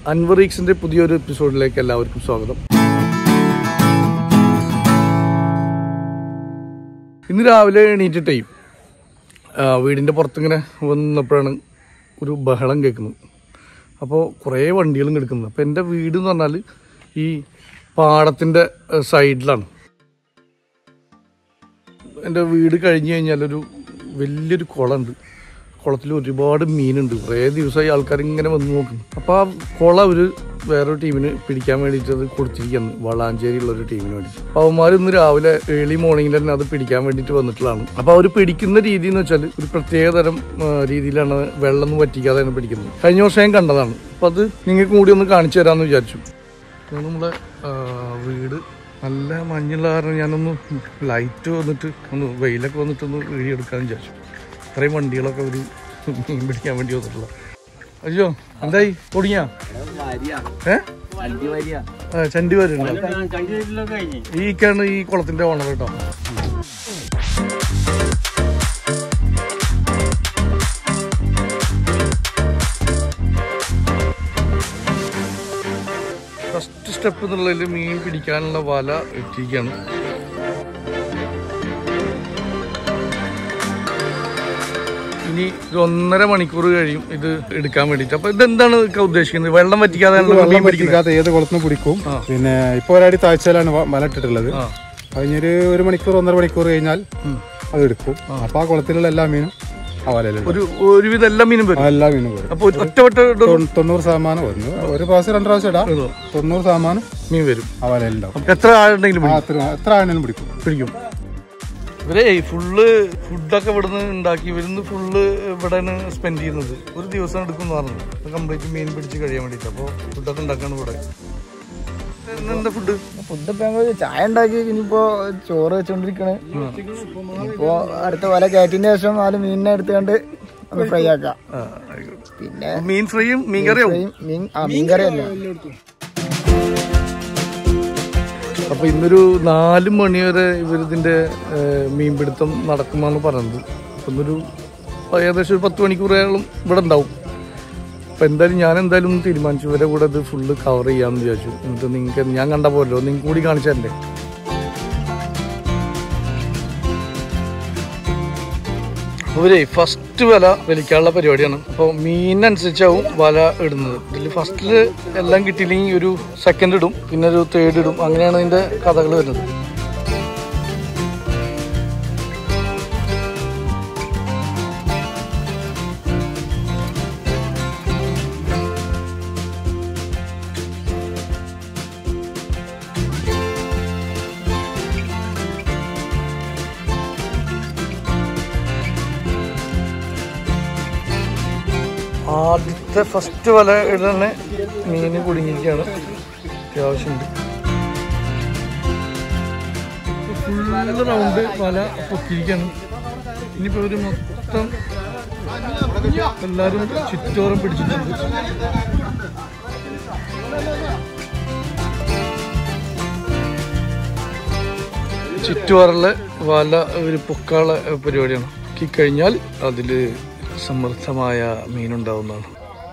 അൻവറീക്സിന്റെ പുതിയൊരു എപ്പിസോഡിലേക്ക് എല്ലാവർക്കും സ്വാഗതം ഇന്ന് രാവിലെ എണീറ്റിട്ടേ ആ, വീടിന്റെ പുറത്തിങ്ങനെ വന്നപ്പോഴാണ് ഒരു ബഹളം കേൾക്കുന്നത് അപ്പോൾ കുറേ വണ്ടികളും കിടക്കുന്നത് അപ്പോൾ എൻ്റെ വീട് എന്ന് പറഞ്ഞാൽ ഈ പാടത്തിൻ്റെ സൈഡിലാണ് എൻ്റെ വീട് കഴിഞ്ഞ് കഴിഞ്ഞാൽ ഒരു വലിയൊരു കുളമുണ്ട് കുളത്തിൽ ഒരുപാട് മീനുണ്ട് കുറേ ദിവസമായി ആൾക്കാർ ഇങ്ങനെ വന്ന് നോക്കും അപ്പോൾ ആ കുളം അവർ വേറൊരു ടീമിന് പിടിക്കാൻ വേണ്ടിയിട്ട് അത് കൊടുത്തിരിക്കുന്നു വളാഞ്ചേരിയുള്ള ഒരു ടീമിന് വേണ്ടി അപ്പോൾ അവന്മാർ ഇന്ന് രാവിലെ ഏർലി മോർണിംഗിൽ തന്നെ അത് പിടിക്കാൻ വേണ്ടിയിട്ട് വന്നിട്ടുള്ളതാണ് അപ്പോൾ അവർ പിടിക്കുന്ന രീതി എന്ന് വെച്ചാൽ ഒരു പ്രത്യേക തരം ആ, രീതിയിലാണ് വെള്ളം ഒന്നും വറ്റിക്കാതെയാണ് പിടിക്കുന്നത് കഴിഞ്ഞ വർഷം ഞാൻ കണ്ടതാണ് അപ്പോൾ അത് നിങ്ങൾക്ക് കൂടി ഒന്ന് കാണിച്ചു തരാമെന്ന് വിചാരിച്ചു ഇത് നമ്മളെ ആ, വീട് നല്ല മഞ്ഞുള്ള കാരണം ഞാനൊന്ന് ലൈറ്റ് വന്നിട്ട് ഒന്ന് വെയിലൊക്കെ വന്നിട്ടൊന്ന് വീഡിയോ എടുക്കാമെന്ന് വിചാരിച്ചു ഇത്രയും വണ്ടികളൊക്കെ ഒരു മീൻ പിടിക്കാൻ വേണ്ടി വന്നിട്ടുള്ള അയ്യോ എന്തായി തുടങ്ങിയാ ഏ ആ, ചണ്ടി വരുന്നുണ്ട് ഈ കാണ് ഈ കുളത്തിന്റെ ഓണർ കേട്ടോ ഫസ്റ്റ് സ്റ്റെപ്പ് എന്നുള്ളതിൽ മീൻ പിടിക്കാനുള്ള വല ഇട്ടിരിക്കുകയാണ് ഇനി ഒരു ഒന്നര മണിക്കൂർ കഴിയും ഇത് എടുക്കാൻ വേണ്ടിട്ട് അപ്പൊ ഇതെന്താണ് ഇക്ക ഉദ്ദേശിക്കുന്നത് വെള്ളം വറ്റിക്കാതെ മീൻ വെള്ളം പിടിക്കുന്നത് പറ്റിക്കാത്ത ഏത് കുളത്തുനിന്ന് പിടിക്കും പിന്നെ ഇപ്പൊ ഒരടി താഴ്ചയിലാണ് വ- വല ഇട്ടിട്ടുള്ളത് ആ കഴിഞ്ഞൊരു ഒരു മണിക്കൂർ ഒന്നര മണിക്കൂർ കഴിഞ്ഞാൽ അത് എടുക്കും അപ്പൊ ആ കുളത്തിലുള്ള എല്ലാ മീനും ആ വലയിലുണ്ട് ഒരു ഒരുവിധം എല്ലാ മീനും വരും ആ എല്ലാ മീനും വരും അപ്പൊ ഒരു ഒറ്റവട്ട ഇടും തൊണ്ണൂ- തൊണ്ണൂറ് ശതമാനം വരുന്നു ഒരു പ്രാവശ്യം രണ്ട് പ്രാവശ്യം ഇടാം ഇടും. തൊണ്ണൂറ് ശതമാനം മീൻ വരും ആ വലയിലുണ്ടാവും അപ്പൊ എത്ര ആളുണ്ടെങ്കിലും ആ എത്ര എത്ര ആണെങ്കിലും പിടിക്കും പിടിക്കും ഇവരെ ഫുള്ള് ഫുഡൊക്കെ ഇവിടുന്ന് ഉണ്ടാക്കി ഇവിടുന്ന് ഫുള്ള് ഇവിടെയാണ് സ്പെൻഡ് ചെയ്യുന്നത് ഒരു ദിവസം എടുക്കും എന്ന് പറഞ്ഞത് കംപ്ലീറ്റ് മീൻ പിടിച്ച് കഴിയാൻ വേണ്ടിട്ട് അപ്പോൾ ഫുഡൊക്കെ ഉണ്ടാക്കാണ് ഇവിടെ എന്താ ഫുഡ് ഫുഡ് ഇപ്പൊ ഞങ്ങള് ചായ ഉണ്ടാക്കി ഇനിയിപ്പോ ചോറ് വെച്ചോണ്ടിരിക്കണ് ഇനിയിപ്പോ അടുത്ത വല കയറ്റിന്റെ ശേഷം നാല് മീനിനെ എടുത്തുകൊണ്ട് ഒന്ന് ഫ്രൈ ആക്കാം പിന്നെ മീൻ ഫ്രൈയും മീൻ കറിയാവും ഫ്രൈ മീൻ ആ മീൻ കറി അല്ലേ അപ്പൊ ഇന്നൊരു നാല് മണി വരെ ഇവരിതിന്റെ ഏഹ്, മീൻപിടുത്തം നടക്കുമെന്ന് പറയുന്നത് അപ്പൊ ഇന്നൊരു ഏകദേശം ഒരു പത്ത് മണിക്കൂറോളം ഇവിടെ ഉണ്ടാവും അപ്പൊ എന്തായാലും ഞാൻ എന്തായാലും ഒന്ന് തീരുമാനിച്ചു ഇവരെ കൂടെ ഇത് ഫുള്ള് കവർ ചെയ്യാമെന്ന് വിചാരിച്ചു എന്നിട്ട് നിങ്ങൾക്ക് ഞാൻ കണ്ട പോലോ നിങ്ങൾക്ക് കൂടി കാണിച്ചു തരണ്ടേ ഇവരെ ഫസ്റ്റ് വല വലിക്കാനുള്ള പരിപാടിയാണ് അപ്പോൾ മീനനുസരിച്ചാവും വല ഇടുന്നത് ഇതിൽ ഫസ്റ്റിൽ എല്ലാം കിട്ടിയില്ലെങ്കിൽ ഒരു സെക്കൻഡ് ഇടും പിന്നെ ഒരു തേർഡ് ഇടും അങ്ങനെയാണ് ഇതിന്റെ കഥകൾ വരുന്നത് ആദ്യത്തെ ഫസ്റ്റ് വല ഇടണ മീൻ കുടുങ്ങിയിരിക്കുകയാണ് അത്യാവശ്യമുണ്ട് ഫുള്ള് റൗണ്ട് വല പൊക്കിയിരിക്കുകയാണ് ഇനിയിപ്പോൾ ഒരു മൊത്തം എല്ലാവരും ചുറ്റോറും പിടിച്ചിട്ടുണ്ട് ചുറ്റുപാറുള്ള വല ഒരു പൊക്കാള പരിപാടിയാണ് പൊക്കിക്കഴിഞ്ഞാൽ അതിൽ സമൃദ്ധമായ മീനുണ്ടാവുന്നതാണ്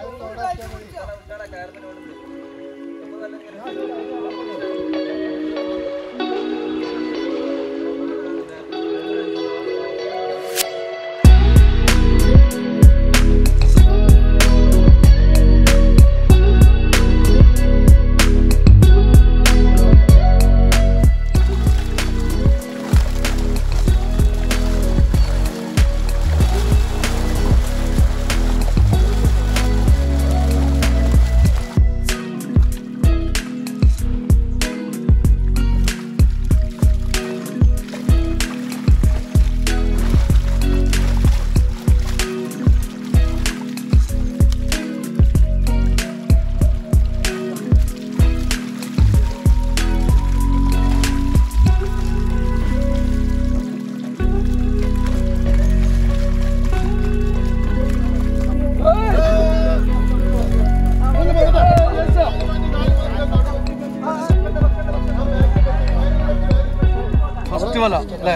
ഫസ്റ്റ് വല അല്ലേ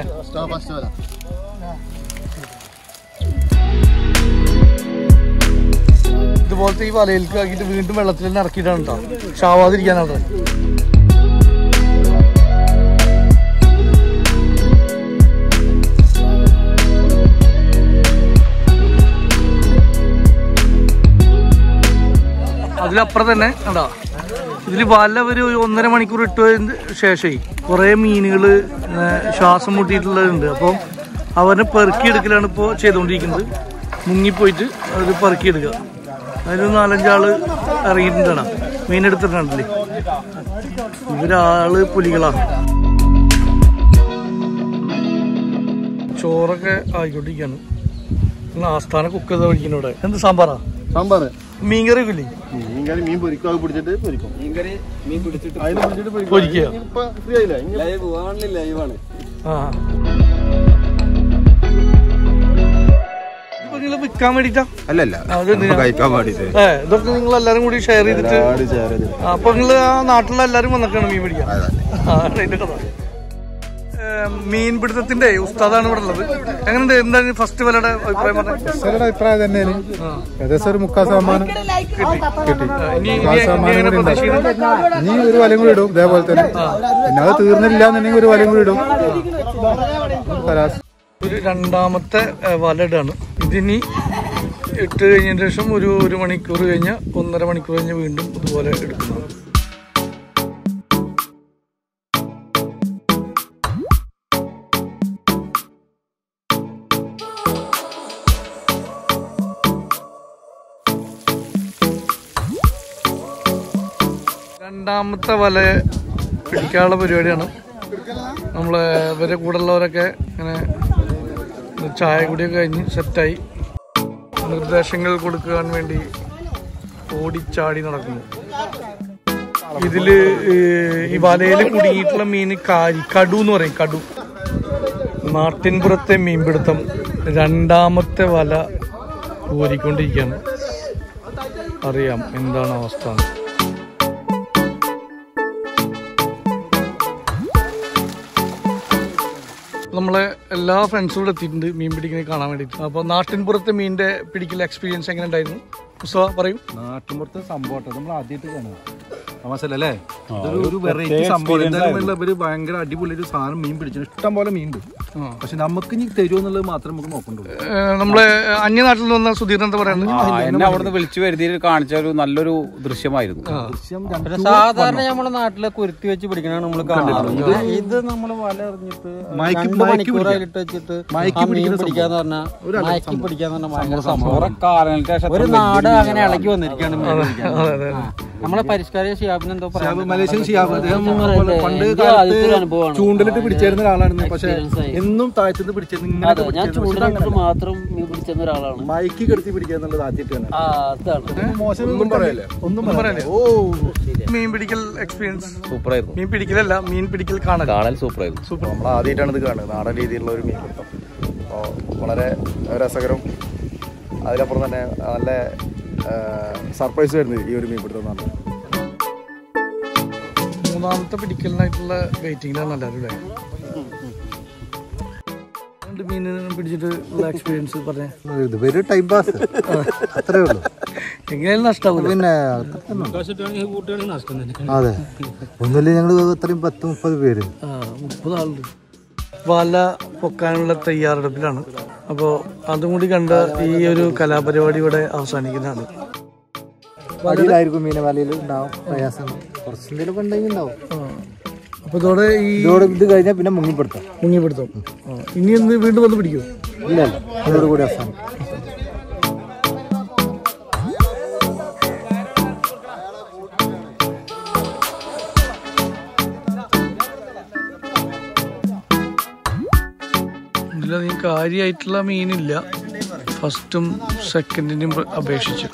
ഇത് ഇതുപോലത്തെ ഈ വലയിലേക്ക് ആക്കിയിട്ട് വീണ്ടും വെള്ളത്തിൽ തന്നെ ഇറക്കിയിട്ടാണ് കേട്ടോ ഷാവാതിരിക്കാനാണ് അതിലപ്പുറം തന്നെ കണ്ടോ ഇതിൽ വല ഒരു ഒന്നര മണിക്കൂർ ഇട്ടതിന് ശേഷമേ കുറേ മീനുകൾ ശ്വാസം മുട്ടിയിട്ടുള്ളതുണ്ട് അപ്പോൾ അവരെ പെറുക്കിയെടുക്കലാണ് ഇപ്പോൾ ചെയ്തുകൊണ്ടിരിക്കുന്നത് മുങ്ങിപ്പോയിട്ട് അവർ പെറുക്കിയെടുക്കുക അതിൽ നാലഞ്ചാള് ഇറങ്ങിയിട്ടുണ്ടാണ് മീനെടുത്തിട്ടുണ്ടല്ലേ ഇവരാള് പുലികളാണ് ചോറൊക്കെ ആയിക്കൊണ്ടിരിക്കുകയാണ് പിന്നെ ആസ്ഥാന കുക്ക് ചെയ്ത കഴിക്കുന്നവിടെ എന്ത് സാമ്പാറാ സാമ്പാറ് മീൻകറി ഒക്കെ ഇല്ലേ മീൻ കറി മീൻ പൊരിക്കും അത് പിടിച്ചിട്ട് പൊരിക്കും മീൻകറി മീൻ പിടിച്ചിട്ട് അതിന് പിടിച്ചിട്ട് പൊരിക്കും പൊരിക്കുക ഇപ്പൊ ഫ്രീ ആയില്ല ഇനി ലൈവ് ഓൺലി ലൈവാണ് ആ ഇപ്പൊ നിങ്ങള് വിൽക്കാൻ വേണ്ടിട്ടാ അല്ലല്ല അതെന്തിനാ? കഴിക്കാൻ വേണ്ടിട്ട് ഏ ഇതൊക്കെ നിങ്ങൾ എല്ലാരും കൂടി ഷെയർ ചെയ്തിട്ട് ആട് ചേരല് ആ, അപ്പൊ നിങ്ങള് ആ നാട്ടിലെ എല്ലാരും വന്നിട്ടാണ് മീൻ പിടിക്കാൻ ആ, ആണ് ഇതിന്റെ കഥ ഏ, മീൻപിടുത്തത്തിന്റെ ഉസ്താദാണ് ഇവിടെ ഉള്ളത് എങ്ങനെയുണ്ട് എന്താണ് ഫസ്റ്റ് വിലയുടെ അഭിപ്രായം പറഞ്ഞത് ചിലരുടെ അഭിപ്രായം തന്നെയാണ് ഏകദേശം ഒരു മുക്കാൽ ശതമാനം കിട്ടി ഇനി ഇനി മുക്കാൽ ഇനി ശതമാനം എങ്ങനെ കൂടി പ്രതീക്ഷിക്കുന്നത് ഉണ്ടാവും. ഇനി ഒരു വലയും കൂടി ഇടും ഇതേപോലെ തന്നെ പിന്നെ അത് തീർന്നില്ല എന്നുണ്ടെങ്കിൽ ഒരു വലയും കൂടി ഇടും കലാസ് ഒരു രണ്ടാമത്തെ ഏ, വല ഇടാണ് ഇതിനി ഇട്ട് കഴിഞ്ഞതിന് ശേഷം ഒരു ഒരു മണിക്കൂർ കഴിഞ്ഞ് ഒന്നര മണിക്കൂർ കഴിഞ്ഞ് വീണ്ടും ഇതുപോലെ എടുക്കുന്നു രണ്ടാമത്തെ വല പിടിക്കാനുള്ള പരിപാടിയാണ് നമ്മളെ ഇവരെ കൂടെ ഉള്ളവരൊക്കെ ഇങ്ങനെ ചായ കുടിയൊക്കെ കഴിഞ്ഞ് സെറ്റായി നിർദ്ദേശങ്ങൾ കൊടുക്കാൻ വേണ്ടി ഓടിച്ചാടി നടക്കുന്നു ഇതില് ഏഹ്, ഈ വലയിൽ കുടുങ്ങിയിട്ടുള്ള മീൻ കാരി കടു എന്ന് പറയും കടു നാട്ടിൻപുറത്തെ മീൻപിടുത്തം രണ്ടാമത്തെ വല കോരിക്കൊണ്ടിരിക്കുകയാണ് അറിയാം എന്താണ് അവസ്ഥ എന്ന്. നമ്മളെ എല്ലാ ഫ്രണ്ട്സും ഇവിടെ എത്തിയിട്ടുണ്ട് മീൻ പിടിക്കുന്നത് കാണാൻ വേണ്ടിയിട്ട് അപ്പോൾ നാട്ടിൻപുറത്തെ മീനിന്റെ പിടിക്കൽ എക്സ്പീരിയൻസ് എങ്ങനെ ഉണ്ടായിരുന്നു ഉത്സവ പറയും നാട്ടുമ്പുറത്തെ സംഭവം നമ്മൾ ആദ്യമായിട്ട് കാണുക മനസ്സിലല്ലേ ഇതൊരു ഒരു വെറൈറ്റി സംഭവം എന്തായാലും ഇവര് ഭയങ്കര അടിപൊളി ഒരു സാധനം മീൻ പിടിച്ചു ഇഷ്ടം പോലെ മീൻ ഉണ്ട് പക്ഷെ നമുക്ക് ഇനി തരുമോ എന്നുള്ളത് മാത്രമേ നമുക്ക് നോക്കണ്ടുള്ളൂ ഏഹ് നമ്മളെ അന്യനാട്ടിൽ നിന്ന് വന്ന സുധീരൻ എന്താ പറയുന്നത് ആ, എന്നെ അവിടുന്ന് വിളിച്ചു വരുത്തിയിൽ കാണിച്ച ഒരു നല്ലൊരു ദൃശ്യമായിരുന്നു പിന്നെ സാധാരണ നമ്മുടെ നാട്ടിലെ കുരുത്തി വെച്ച് പിടിക്കണ നമ്മൾ കാണാറുണ്ട് ഇത് നമ്മൾ വല എറിഞ്ഞിട്ട് രണ്ട് മണിക്കൂറായിട്ട് വെച്ചിട്ട് ആ മീൻ പിടിക്കാന്ന് പറഞ്ഞാൽ മയക്കി പിടിക്കാന്ന് പറഞ്ഞാൽ ഭയങ്കര സംഭവം ഒരു നാട് അങ്ങനെ ഇളകി വന്നിരിക്കുകയാണ് മീൻ പിടിക്കാൻ. ആ. നമ്മളെ പരിഷ്കാര ഷിയാബിന് എന്തോ ഷിഹാബ്, മലേഷ്യൻ ഷിഹാബ് അദ്ദേഹം പണ്ട് എനിക്ക് കാലത്ത് ആദ്യത്തെ അനുഭവമാണ്. ചൂണ്ടലിട്ട് പിടിച്ചിരുന്ന ഒരാളാണ് പക്ഷെ Experience ആയി. എന്നും താഴ്ത്തുനിന്ന് പിടിച്ചിരുന്നു അതെ ഇങ്ങനെ ഞാൻ ചൂണ്ടിട്ട് മാത്രം മീൻ പിടിച്ചെന്ന ഒരാളാണ് മയക്കി കിടത്തി പിടിക്കുക എന്നുള്ളത് ആദ്യമായിട്ടാണ് ആ അതാണ് മോശം ഒന്നും പറയല്ലേ ഒന്നും പറയല്ലേ ഓ മീൻ പിടിക്കൽ എക്സ്പീരിയൻസ് സൂപ്പറായിരുന്നു മീൻ പിടിക്കലല്ല മീൻ പിടിക്കൽ കാണൽ കാണാൻ സൂപ്പറായിരുന്നു സൂപ്പർ നമ്മൾ ആദ്യമായിട്ടാണ് ഇത് കാണുന്നത് നാടൻ രീതിയിലുള്ള ഒരു മീൻ പിടുത്തം അപ്പോൾ വളരെ രസകരം അതിലപ്പുറം തന്നെ നല്ല സർപ്രൈസ് വരുന്നത് ഈ ഒരു മീൻ പിടുത്തം എന്ന് പറഞ്ഞാൽ മൂന്നാമത്തെ പിടിക്കലിനായിട്ടുള്ള വെയിറ്റിംഗിലാണ് എല്ലാവരും അല്ലേ രണ്ട് മീൻ പിടിച്ചിട്ട് ഉള്ള എക്സ്പീരിയൻസ് പറഞ്ഞേ ഇത് ഒരു ടൈം പാസ് അത്രേ ഉള്ളൂ എങ്ങനെയാലും നഷ്ടാവൂല പിന്നെ അതെ ഒന്നുമില്ല ഞങ്ങൾ അത്രയും പത്ത് മുപ്പത് പേര് ആ മുപ്പത് ആളുണ്ട് വല പൊക്കാനുള്ള തയ്യാറെടുപ്പിലാണ് അപ്പോൾ അതും കൂടി കണ്ട ഈ ഒരു കലാപരിപാടി ഇവിടെ അവസാനിക്കുന്നതാണ് വലയിലായിരിക്കും മീനെ വലയിൽ ഉണ്ടാവും പ്രയാസം കുറച്ച് എന്തെങ്കിലും ഉണ്ടെങ്കിൽ ഉണ്ടാവും അപ്പോൾ ഇതോടെ ഈ ഇതോടെ ഇത് കഴിഞ്ഞാൽ പിന്നെ മുങ്ങിപ്പെടുത്താം മുങ്ങിപ്പിടുത്തം ആ. ഇനി ഒന്ന് വീണ്ടും വന്ന് പിടിക്കുമോ ഇല്ല ഇല്ല അതോട് കൂടി അവസാനം ഇതിലധികം കാര്യമായിട്ടുള്ള മീനില്ല ഫസ്റ്റും സെക്കൻഡിനും അപേക്ഷിച്ച്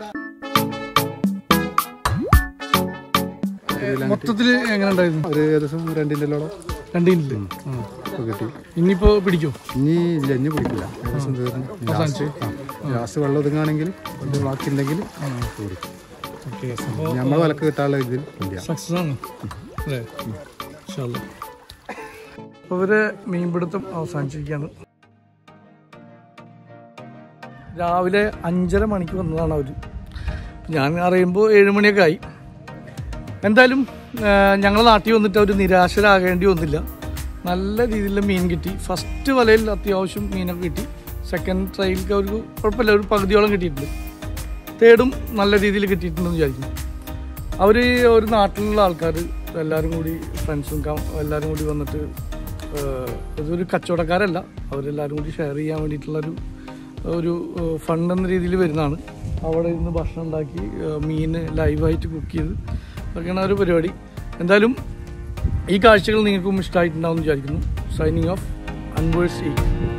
മൊത്തത്തില് എങ്ങനെ ഉണ്ടായിരുന്നു ഒരു ഏകദേശം രണ്ടിൻ്റെ ലോളം രണ്ടിനില്ല ഇപ്പോൾ കിട്ടി ഇനിയിപ്പോ പിടിക്കോ ഇനി ഇല്ല ഇനി പിടിക്കില്ല ഏകദേശം തീർന്നു അവസാനിച്ച് ലാസ്റ്റ് വെള്ളം ഒതുങ്ങാണെങ്കിൽ ഇത് ബാക്കി ഉണ്ടെങ്കിൽ കൂടി ഓക്കെ നമ്മൾ വിലക്ക് കിട്ടാനുള്ള ഇതിൽ ഇല്ല സക്സസ് ആണ് അല്ലേ ഇൻഷാല്ലാ. അപ്പൊ ഇവര് മീൻപിടുത്തം അവസാനിച്ചിരിക്കുകയാണ് രാവിലെ അഞ്ചര മണിക്ക് വന്നതാണ് അവര് ഞാൻ അറിയുമ്പോൾ ഏഴ് മണിയൊക്കെ ആയി എന്തായാലും ഞങ്ങൾ നാട്ടിൽ വന്നിട്ട് അവർ നിരാശരാകേണ്ടി വന്നില്ല നല്ല രീതിയിലുള്ള മീൻ കിട്ടി ഫസ്റ്റ് വലയിൽ അത്യാവശ്യം മീനൊക്കെ കിട്ടി സെക്കൻഡ് ട്രയലിൽ അവർക്ക് കുഴപ്പമില്ല ഒരു പകുതിയോളം കിട്ടിയിട്ടുണ്ട് തേർഡും നല്ല രീതിയിൽ കിട്ടിയിട്ടുണ്ടെന്ന് വിചാരിക്കുന്നു അവർ ഒരു നാട്ടിലുള്ള ആൾക്കാർ എല്ലാവരും കൂടി ഫ്രണ്ട്സും എല്ലാവരും കൂടി വന്നിട്ട് ഏഹ്, ഇതൊരു കച്ചവടക്കാരല്ല അവരെല്ലാവരും കൂടി ഷെയർ ചെയ്യാൻ വേണ്ടിയിട്ടുള്ളൊരു ഒരു ഫണ്ട് എന്ന രീതിയിൽ വരുന്നതാണ് അവിടെ ഇരുന്ന് ഭക്ഷണം ഉണ്ടാക്കി ഏഹ്, മീൻ ലൈവായിട്ട് കുക്ക് ചെയ്ത് അതൊക്കെയാണ് ആ ഒരു പരിപാടി എന്തായാലും ഈ കാഴ്ചകൾ നിങ്ങൾക്കും ഇഷ്ടമായിട്ടുണ്ടാവും എന്ന് വിചാരിക്കുന്നു സൈനിങ് ഓഫ് അൻവേഴ്സ് ഈ